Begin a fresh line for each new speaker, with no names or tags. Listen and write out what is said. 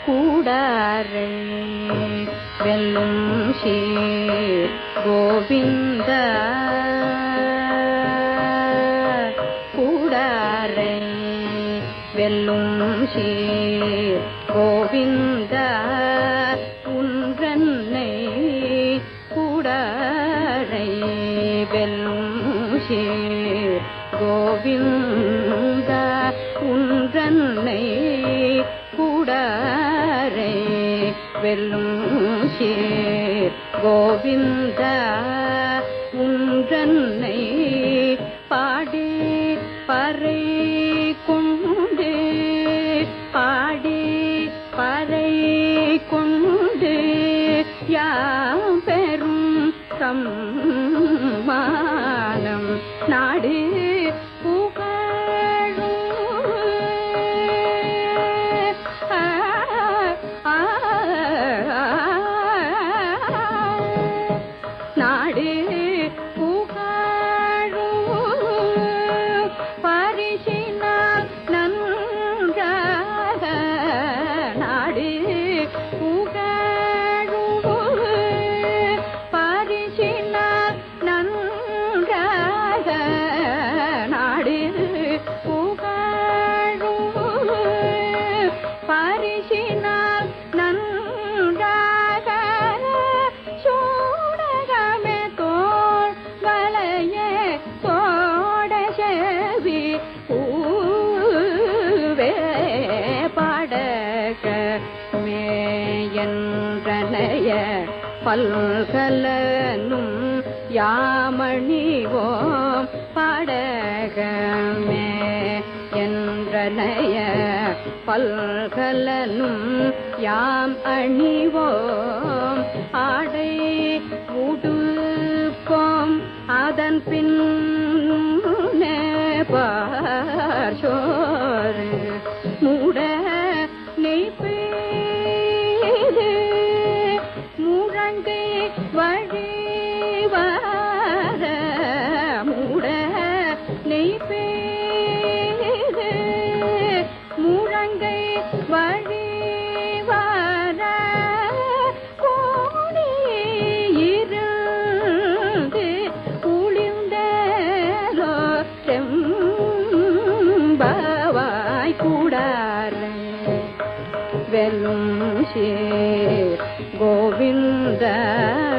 கூடாரை வெல்லும் ஸ்ரீர் கோவிந்த கூடாரை வெல்லும் ஸ்ரீர் கோவிந்த உன்றன்னை கூடாரை வெல்லும் ஸ்ரீர் கோவிந்த உன்றன்னை கூடாரை வெல்லும் ஸ்ரீர் கோவிந்த உன்றன்னை பாடி பறை கொண்டு பாடி பறை கொண்டு யாம் பெரும் சம்மானம் நாடு புகழும் ஆ, ஆ, நாடு புகழும் பரிசினால் நன்றாக நாடு புகழும் பரிசினால் நன்றாக நாடு புகழும் பரிசினால் நன்றாக சூடகமே தோல் வளையே தோட செவி பூவே பாடக மேயன்றனைய பல்கலனும் யாமணிவோம் பாடகமே என்றனைய பல்கலனும் யாம் அணிவோம் ஆடை உடுப்போம் அதன் பின் பார் மூட நெய் பெய்து முழங்கை வழி வர மூட நெய் பெய்து முழங்கை வழி வர கோடி இருந்து குளிர்ந்தலோ செம்பவாய் கூடாரே வெல்லும் ஸ்ரீ கோவிந்த